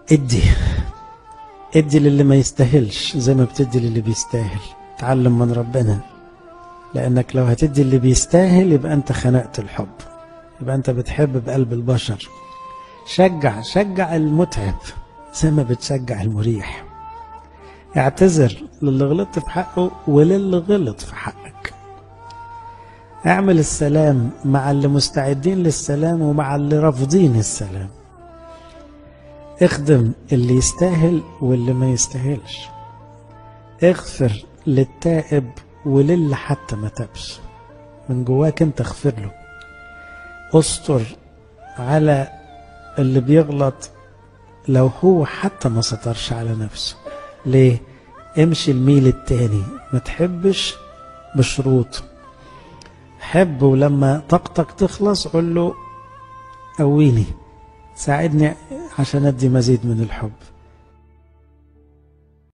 ادي ادي للي ما يستاهلش زي ما بتدي للي بيستاهل تعلم من ربنا لانك لو هتدي اللي بيستاهل يبقى انت خنقت الحب يبقى انت بتحب بقلب البشر شجع شجع المتعب زي ما بتشجع المريح اعتذر للي غلطت في حقه وللي غلط في حقك اعمل السلام مع اللي مستعدين للسلام ومع اللي رافضين السلام اخدم اللي يستاهل واللي ما يستاهلش اغفر للتائب وللي حتى ما تابش من جواك انت اغفر له استر على اللي بيغلط لو هو حتى ما سترش على نفسه ليه امشي الميل التاني ما تحبش بشروط حب ولما طاقتك تخلص قول له قويني ساعدني عشان ادي مزيد من الحب